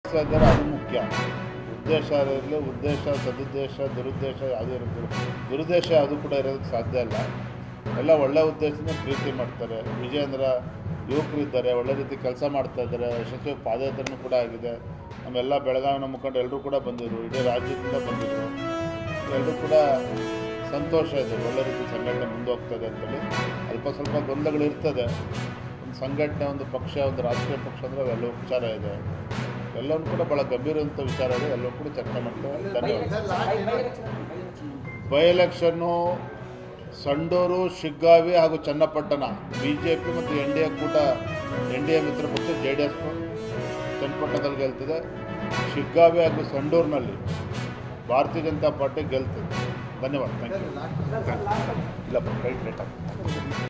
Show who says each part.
Speaker 1: ಮಾಡ್ತಾ ಇದ್ದಾರೆ ಅದು ಮುಖ್ಯ ಉದ್ದೇಶ ಇರಲಿ ಉದ್ದೇಶ ಸದುದ್ದೇಶ ದುರುದ್ದೇಶ ಯಾವುದೇ ಇರೋದಿಲ್ಲ ದುರುದ್ದೇಶ ಯಾವುದು ಕೂಡ ಇರೋದಕ್ಕೆ ಸಾಧ್ಯ ಇಲ್ಲ ಎಲ್ಲ ಒಳ್ಳೆ ಉದ್ದೇಶದಿಂದ ಪ್ರೀತಿ ಮಾಡ್ತಾರೆ ವಿಜಯೇಂದ್ರ ಯುವಕರು ಇದ್ದಾರೆ ಒಳ್ಳೆ ರೀತಿ ಕೆಲಸ ಮಾಡ್ತಾ ಇದ್ದಾರೆ ಯಶಸ್ವಿ ಪಾದಯಾತ್ರೆನೂ ಕೂಡ ಆಗಿದೆ ನಮ್ಮೆಲ್ಲ ಬೆಳಗಾವಿನ ಮುಖಂಡ ಎಲ್ಲರೂ ಕೂಡ ಬಂದಿದ್ರು ಇಡೀ ರಾಜ್ಯದಿಂದ ಬಂದಿದ್ರು ಎಲ್ಲರೂ ಕೂಡ ಸಂತೋಷ ಇದೆ ಒಳ್ಳೆ ರೀತಿ ಸಂಘಟನೆ ಮುಂದೆ ಹೋಗ್ತದೆ ಅಂತೇಳಿ ಅಲ್ಪ ಸ್ವಲ್ಪ ಗೊಂದಲಗಳು ಇರ್ತದೆ ಒಂದು ಸಂಘಟನೆ ಒಂದು ಪಕ್ಷ ಒಂದು ರಾಷ್ಟ್ರೀಯ ಪಕ್ಷ ಅಂದರೆ ಅವೆಲ್ಲವೂ ವಿಚಾರ ಇದೆ ಎಲ್ಲವೂ ಕೂಡ ಭಾಳ ಗಂಭೀರವಂತ ವಿಚಾರ ಇದೆ ಎಲ್ಲವೂ ಕೂಡ ಚರ್ಚೆ ಮಾಡ್ತಾರೆ ಧನ್ಯವಾದ ಬೈ ಎಲೆಕ್ಷನ್ನು ಸಂಡೂರು ಶಿಗ್ಗಾವಿ ಹಾಗೂ ಚನ್ನಪಟ್ಟಣ ಬಿ ಜೆ ಪಿ ಮತ್ತು ಎನ್ ಡಿ ಎ ಕೂಟ ಎನ್ ಡಿ ಎ ಮಿತ್ರ ಪಕ್ಷ ಜೆ ಡಿ ಎಸ್ ಚನ್ನಪಟ್ಟಣದಲ್ಲಿ ಗೆಲ್ತಿದೆ ಶಿಗ್ಗಾವಿ ಹಾಗೂ ಸಂಡೂರಿನಲ್ಲಿ ಭಾರತೀಯ ಜನತಾ ಪಾರ್ಟಿ ಗೆಲ್ತಿದೆ ಧನ್ಯವಾದ ಥ್ಯಾಂಕ್ ಯು ಇಲ್ಲಪ್ಪ ರೈಟ್ ರೈಟ್